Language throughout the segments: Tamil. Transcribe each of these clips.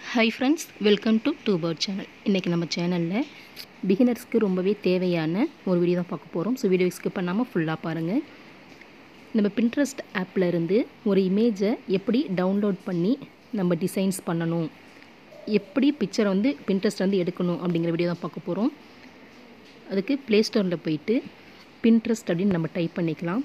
hi friends welcome to two bird channel இன்றைக்கி நம்ம சேனலில் பிகினர்ஸ்க்கு ரொம்பவே தேவையான ஒரு வீடியோ தான் பார்க்க போகிறோம் ஸோ வீடியோ ஸ்கிப் பண்ணாமல் ஃபுல்லாக பாருங்கள் நம்ம பின்ட்ரெஸ்ட் ஆப்பில் இருந்து ஒரு இமேஜை எப்படி டவுன்லோட் பண்ணி நம்ம டிசைன்ஸ் பண்ணணும் எப்படி பிக்சரை வந்து பின்ட்ரெஸ்ட் வந்து எடுக்கணும் அப்படிங்கிற வீடியோ தான் பார்க்க போகிறோம் அதுக்கு ப்ளே ஸ்டோரில் போயிட்டு பின்ட்ரெஸ்ட் அப்படின்னு நம்ம டைப் பண்ணிக்கலாம்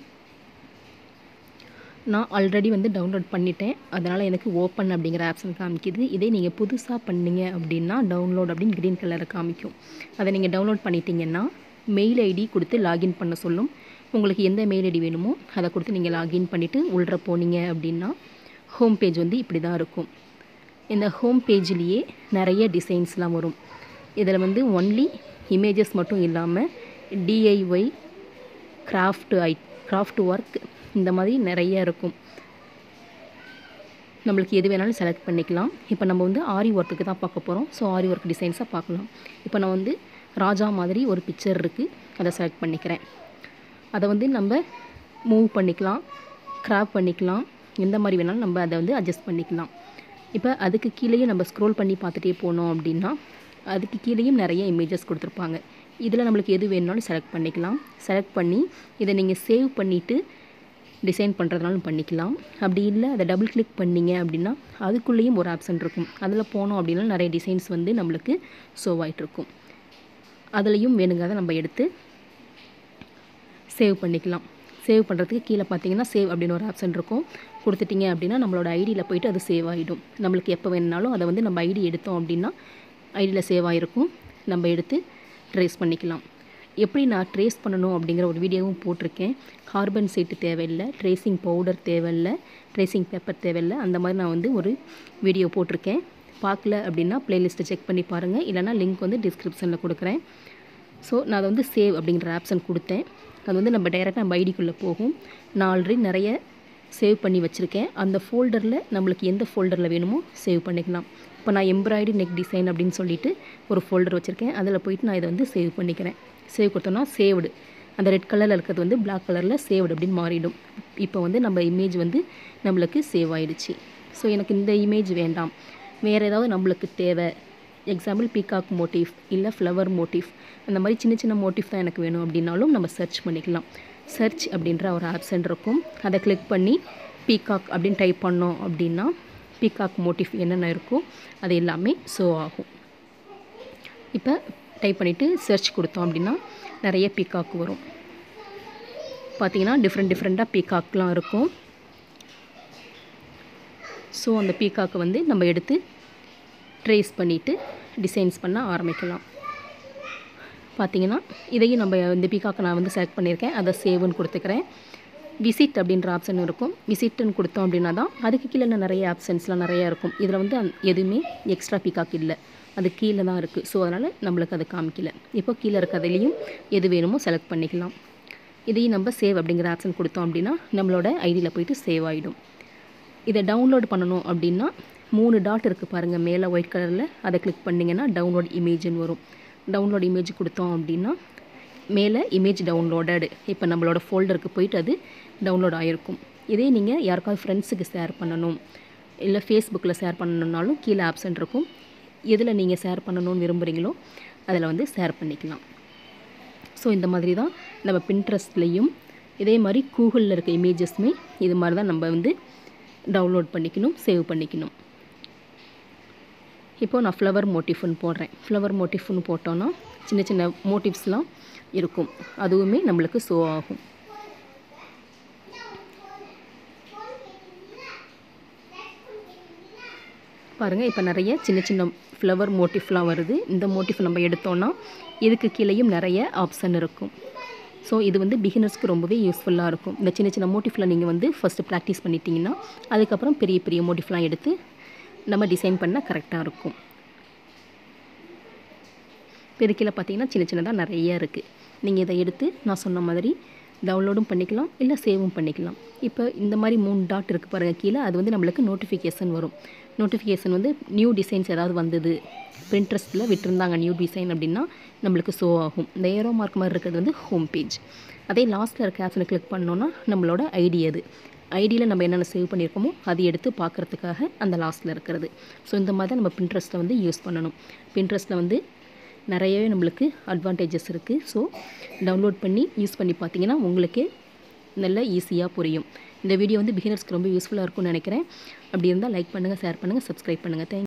நான் ஆல்ரெடி வந்து டவுன்லோட் பண்ணிட்டேன் அதனால் எனக்கு ஓப்பன் அப்படிங்கிற ஆப்ஷன் காமிக்குது இதே நீங்கள் புதுசாக பண்ணீங்க அப்படின்னா டவுன்லோட் அப்படின்னு க்ரீன் கலரில் காமிக்கும் அதை நீங்கள் டவுன்லோட் பண்ணிட்டீங்கன்னா மெயில் ஐடி கொடுத்து லாகின் பண்ண சொல்லும் உங்களுக்கு எந்த மெயில் ஐடி வேணுமோ அதை கொடுத்து நீங்கள் லாகின் பண்ணிவிட்டு உள்ள போனீங்க அப்படின்னா ஹோம் பேஜ் வந்து இப்படி தான் இருக்கும் இந்த ஹோம் பேஜ்லேயே நிறைய டிசைன்ஸ்லாம் வரும் இதில் வந்து ஒன்லி இமேஜஸ் மட்டும் இல்லாமல் DIY craft I craft work இந்த மாதிரி நிறைய இருக்கும் நம்மளுக்கு எது வேணாலும் செலக்ட் பண்ணிக்கலாம் இப்போ நம்ம வந்து ஆரி ஒர்க்குக்கு தான் பார்க்க போகிறோம் ஸோ ஆரி ஒர்க் டிசைன்ஸாக பார்க்கலாம் இப்போ நான் வந்து ராஜா மாதிரி ஒரு பிக்சர் இருக்குது அதை செலக்ட் பண்ணிக்கிறேன் அதை வந்து நம்ம மூவ் பண்ணிக்கலாம் கிராப் பண்ணிக்கலாம் எந்த மாதிரி வேணாலும் நம்ம அதை வந்து அட்ஜஸ்ட் பண்ணிக்கலாம் இப்போ அதுக்கு கீழேயே நம்ம ஸ்க்ரோல் பண்ணி பார்த்துட்டே போனோம் அப்படின்னா அதுக்கு கீழேயும் நிறைய இமேஜஸ் கொடுத்துருப்பாங்க இதில் நம்மளுக்கு எது வேணுனாலும் செலக்ட் பண்ணிக்கலாம் செலக்ட் பண்ணி இதை நீங்கள் சேவ் பண்ணிவிட்டு டிசைன் பண்ணுறதுனாலும் பண்ணிக்கலாம் அப்படி இல்லை அதை டபுள் கிளிக் பண்ணிங்க அப்படின்னா அதுக்குள்ளேயும் ஒரு ஆப்ஷன் இருக்கும் அதில் போனோம் அப்படின்னா நிறைய டிசைன்ஸ் வந்து நம்மளுக்கு ஷோவ் ஆகிட்ருக்கும் அதுலேயும் வேணுங்கிறத நம்ம எடுத்து சேவ் பண்ணிக்கலாம் சேவ் பண்ணுறதுக்கு கீழே பார்த்தீங்கன்னா சேவ் அப்படின்னு ஒரு ஆப்ஷன் இருக்கும் கொடுத்துட்டிங்க அப்படின்னா நம்மளோட ஐடியில் போயிட்டு அது சேவ் ஆகிடும் நம்மளுக்கு எப்போ வேணுனாலும் அதை வந்து நம்ம ஐடி எடுத்தோம் அப்படின்னா ஐடியில் சேவ் ஆகிருக்கும் நம்ம எடுத்து ட்ரேஸ் பண்ணிக்கலாம் எப்படி நான் ட்ரேஸ் பண்ணணும் அப்படிங்கிற ஒரு வீடியோவும் போட்டிருக்கேன் கார்பன் சீட்டு தேவையில்லை ட்ரேசிங் பவுடர் தேவையில்லை ட்ரேசிங் பேப்பர் தேவையில்லை அந்த மாதிரி நான் வந்து ஒரு வீடியோ போட்டிருக்கேன் பார்க்கல அப்படின்னா ப்ளேலிஸ்ட்டை செக் பண்ணி பாருங்கள் இல்லைனா லிங்க் வந்து டிஸ்கிரிப்ஷனில் கொடுக்குறேன் ஸோ நான் அதை வந்து சேவ் அப்படிங்கிற ஆப்ஷன் கொடுத்தேன் அது வந்து நம்ம டைரெக்டாக நம்ம ஐடிக்குள்ளே போகும் நான் ஆல்ரெடி நிறைய சேவ் பண்ணி வச்சுருக்கேன் அந்த ஃபோல்டரில் நம்மளுக்கு எந்த ஃபோல்டரில் வேணுமோ சேவ் பண்ணிக்கலாம் இப்போ நான் எம்ப்ராய்டரி நெக் டிசைன் அப்படின்னு சொல்லிட்டு ஒரு ஃபோல்டர் வச்சுருக்கேன் அதில் போயிட்டு நான் இதை வந்து சேவ் பண்ணிக்கிறேன் சேவ் கொடுத்தோன்னா சேவ்டு அந்த ரெட் கலரில் இருக்கிறது வந்து பிளாக் கலரில் சேவ்டு அப்படின்னு மாறிடும் இப்போ வந்து நம்ம இமேஜ் வந்து நம்மளுக்கு சேவ் ஆகிடுச்சு ஸோ எனக்கு இந்த இமேஜ் வேண்டாம் வேறு ஏதாவது நம்மளுக்கு தேவை எக்ஸாம்பிள் பீகாக் மோட்டிவ் இல்லை ஃப்ளவர் மோட்டிவ் அந்த மாதிரி சின்ன சின்ன மோட்டிவ் தான் எனக்கு வேணும் அப்படின்னாலும் நம்ம சர்ச் பண்ணிக்கலாம் சர்ச் அப்படின்ற ஒரு ஆப்ஷன் இருக்கும் அதை கிளிக் பண்ணி பீகாக் அப்படின்னு டைப் பண்ணோம் அப்படின்னா பீகாக் மோட்டிவ் என்னென்ன இருக்கோ அது எல்லாமே ஷோ ஆகும் இப்போ டைப் பண்ணிவிட்டு சர்ச் கொடுத்தோம் அப்படின்னா நிறைய பீகாக் வரும் பார்த்தீங்கன்னா டிஃப்ரெண்ட் டிஃப்ரெண்ட்டாக பீகாக்லாம் இருக்கும் ஸோ அந்த பீகாக்கை வந்து நம்ம எடுத்து ட்ரேஸ் பண்ணிவிட்டு டிசைன்ஸ் பண்ண ஆரம்பிக்கலாம் பார்த்தீங்கன்னா இதையும் நம்ம இந்த பீகாக்கை நான் வந்து செலக்ட் பண்ணியிருக்கேன் அதை சேவ்னு கொடுத்துக்கிறேன் விசிட் அப்படின்ற ஆப்ஷன் இருக்கும் விசிட்னு கொடுத்தோம் அப்படின்னா தான் அதுக்கு கீழே நிறைய ஆப்ஷன்ஸ்லாம் நிறையா இருக்கும் இதில் வந்து எதுவுமே எக்ஸ்ட்ரா பீகாக் இல்லை அது கீழே தான் இருக்குது ஸோ அதனால் நம்மளுக்கு அது காமிக்கல இப்போ கீழே இருக்கிறதுலையும் எது வேணுமோ செலக்ட் பண்ணிக்கலாம் இதையும் நம்ம சேவ் அப்படிங்கிற ஆப்ஷன் கொடுத்தோம் அப்படின்னா நம்மளோட ஐடியில் போயிட்டு சேவ் ஆகிடும் இதை டவுன்லோட் பண்ணணும் அப்படின்னா மூணு டாட் இருக்குது பாருங்கள் மேலே ஒயிட் கலரில் அதை கிளிக் பண்ணிங்கன்னா டவுன்லோட் இமேஜ்னு வரும் டவுன்லோட் இமேஜ் கொடுத்தோம் அப்படின்னா மேலே இமேஜ் டவுன்லோடடு இப்போ நம்மளோட ஃபோல்டருக்கு போயிட்டு அது டவுன்லோட் ஆகிருக்கும் இதே நீங்கள் யாருக்காவது ஃப்ரெண்ட்ஸுக்கு ஷேர் பண்ணணும் இல்லை ஃபேஸ்புக்கில் ஷேர் பண்ணணுன்னாலும் கீழே ஆப்ஷன் இருக்கும் எதில் நீங்கள் ஷேர் பண்ணணும்னு விரும்புகிறீங்களோ அதில் வந்து ஷேர் பண்ணிக்கலாம் ஸோ இந்த மாதிரி தான் நம்ம பின்ட்ரெஸ்ட்லேயும் இதே மாதிரி கூகுளில் இருக்க இமேஜஸ்மே இது மாதிரி தான் நம்ம வந்து டவுன்லோட் பண்ணிக்கணும் சேவ் பண்ணிக்கணும் இப்போது நான் ஃப்ளவர் மோட்டிஃப்னு போடுறேன் ஃப்ளவர் மோட்டிஃப்னு போட்டோன்னா சின்ன சின்ன மோட்டிவ்ஸ்லாம் இருக்கும் அதுவுமே நம்மளுக்கு ஷோ ஆகும் பாருங்கள் இப்போ நிறைய சின்ன சின்ன ஃப்ளவர் மோட்டிஃப்லாம் வருது இந்த மோட்டிஃப் நம்ம எடுத்தோன்னா இதுக்கு கீழேயும் நிறைய ஆப்ஷன் இருக்கும் ஸோ இது வந்து பிகினர்ஸ்க்கு ரொம்பவே யூஸ்ஃபுல்லாக இருக்கும் இந்த சின்ன சின்ன மோட்டிஃபில் நீங்கள் வந்து ஃபஸ்ட்டு ப்ராக்டிஸ் பண்ணிட்டீங்கன்னா அதுக்கப்புறம் பெரிய பெரிய மோட்டிஃப்லாம் எடுத்து நம்ம டிசைன் பண்ணால் கரெக்டாக இருக்கும் பெருக்கில் பார்த்தீங்கன்னா சின்ன சின்னதாக நிறைய இருக்குது நீங்கள் இதை எடுத்து நான் சொன்ன மாதிரி டவுன்லோடும் பண்ணிக்கலாம் இல்லை சேவும் பண்ணிக்கலாம் இப்போ இந்த மாதிரி மூணு டாட் இருக்குது பாருங்கள் கீழே அது வந்து நம்மளுக்கு நோட்டிஃபிகேஷன் வரும் நோட்டிஃபிகேஷன் வந்து நியூ டிசைன்ஸ் ஏதாவது வந்தது பிரிண்ட்ரெஸ்ட்டில் விட்டுருந்தாங்க நியூ டிசைன் அப்படின்னா நம்மளுக்கு ஷோ ஆகும் இந்த ஏரோ மார்க் மாதிரி இருக்கிறது வந்து ஹோம் பேஜ் அதே லாஸ்ட்டில் இருக்க ஆப்ஷனை கிளிக் பண்ணோன்னா நம்மளோட ஐடி அது ஐடியில் நம்ம என்னென்ன சேவ் பண்ணியிருக்கோமோ அது எடுத்து பார்க்குறதுக்காக அந்த லாஸ்ட்டில் இருக்கிறது ஸோ இந்த மாதிரி தான் நம்ம பின்ட்ரெஸ்ட்டை வந்து யூஸ் பண்ணணும் பின்ட்ரெஸ்ட்டில் வந்து நிறையவே நம்மளுக்கு அட்வான்டேஜஸ் இருக்குது ஸோ டவுன்லோட் பண்ணி யூஸ் பண்ணி பார்த்தீங்கன்னா உங்களுக்கே நல்ல ஈஸியாக புரியும் இந்த வீடியோ வந்து பிகினர்ஸ்க்கு ரொம்ப யூஸ்ஃபுல்லாக இருக்கும்னு நினைக்கிறேன் அப்படி இருந்தால் லைக் பண்ணுங்கள் ஷேர் பண்ணுங்கள் சப்ஸ்கிரைப் பண்ணுங்கள் தேங்க்